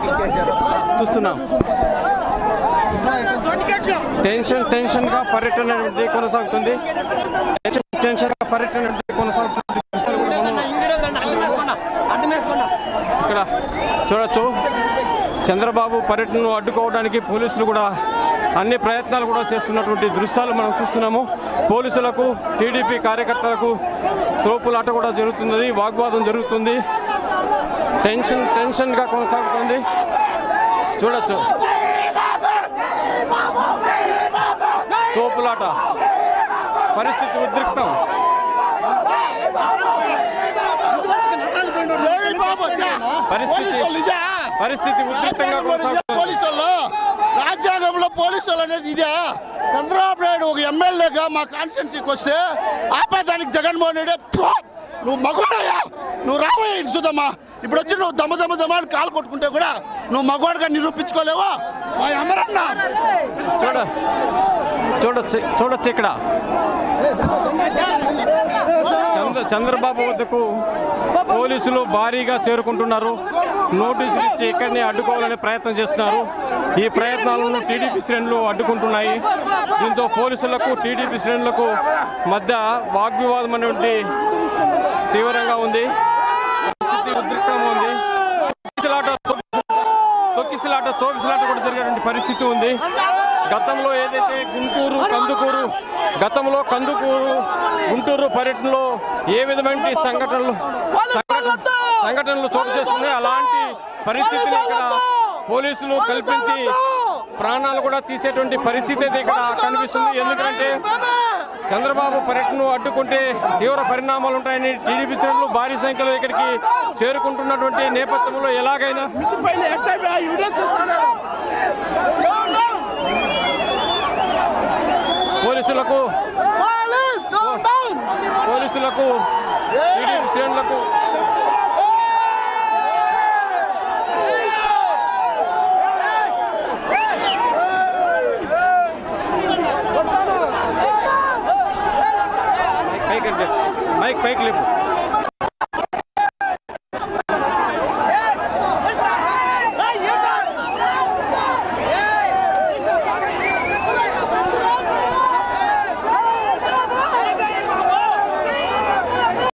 చూస్తున్నాం tension tension గా పర్యటన అనేది కొనసాగుతుంది టెన్షన్ టెన్షన్ గా పర్యటన అనేది కొనసాగుతుంది దృశ్యాలు కూడా మనం ఇక్కడ చూడొచ్చు చంద్రబాబు పర్యటనను అడ్డుకోవడానికి పోలీసులు కూడా అన్ని ప్రయత్నాలు కూడా చేస్తున్నటువంటి దృశ్యాలు మనం చూస్తున్నాము పోలీసులకు టీడీపీ కార్యకర్తలకు తోపులాట కూడా జరుగుతున్నది వాగ్వాదం జరుగుతుంది టెన్షన్ టెన్షన్గా కొనసాగుతుంది చూడొచ్చు తోపులాట పరిస్థితి ఉద్రిక్తం పరిస్థితి పరిస్థితి ఉద్రిక్తంగా కొనసాగుతుంది పోలీసుల్లో రాజ్యాంగంలో పోలీసులు అనేది ఇదే చంద్రబాబు నాయుడు ఒక ఎమ్మెల్యేగా మా కాన్స్టిట్యున్సీకి వస్తే ఆపేదానికి జగన్మోహన్ రెడ్డి "ఫు! నువ్వు మగవాడయ్యా నువ్వు రాబోయే సుధమ్మా ఇప్పుడు వచ్చి నువ్వు దమ్మ దమ్మ దమ్మ అని కాలు కొట్టుకుంటే కూడా నువ్వు మగవాడుగా నిరూపించుకోలేవా మా అమరన్న చూడ చూడొచ్చు చూడొచ్చు ఇక్కడ చంద్ర చంద్రబాబు వద్దకు పోలీసులు భారీగా చేరుకుంటున్నారు నోటీసులు ఇచ్చి ఇక్కడిని అడ్డుకోవాలనే ప్రయత్నం చేస్తున్నారు ఈ ప్రయత్నాలను టీడీపీ శ్రేణులు అడ్డుకుంటున్నాయి దీంతో పోలీసులకు టీడీపీ శ్రేణులకు మధ్య వాగ్వివాదం అనేటువంటి తీవ్రంగా ఉంది పరిస్థితి ఉద్రిక్తంగా ఉంది తొక్కిసలాట తొక్కిసలాట తోకిసలాట కూడా జరిగేటువంటి పరిస్థితి ఉంది గతంలో ఏదైతే గుంటూరు కందుకూరు గతంలో కందుకూరు గుంటూరు పర్యటనలో ఏ విధమైన సంఘటనలు సంఘటన- సంఘటనలు చోటు చేసుకున్నాయి అలాంటి పరిస్థితిని ఇక్కడ పోలీసులు కల్పించి ప్రాణాలు కూడా తీసేటువంటి పరిస్థితి అయితే ఇక్కడ కనిపిస్తుంది ఎందుకంటే చంద్రబాబు పర్యటనను అడ్డుకుంటే తీవ్ర పరిణామాలు ఉంటాయని టీడీపీ శ్రేణులు భారీ సంఖ్యలో ఇక్కడికి చేరుకుంటున్నటువంటి నేపథ్యంలో ఎలాగైనా పోలీసులకు పోలీసులకు టీడీపీ శ్రేణులకు పైకి అంటే మైక్ పైకి లేపు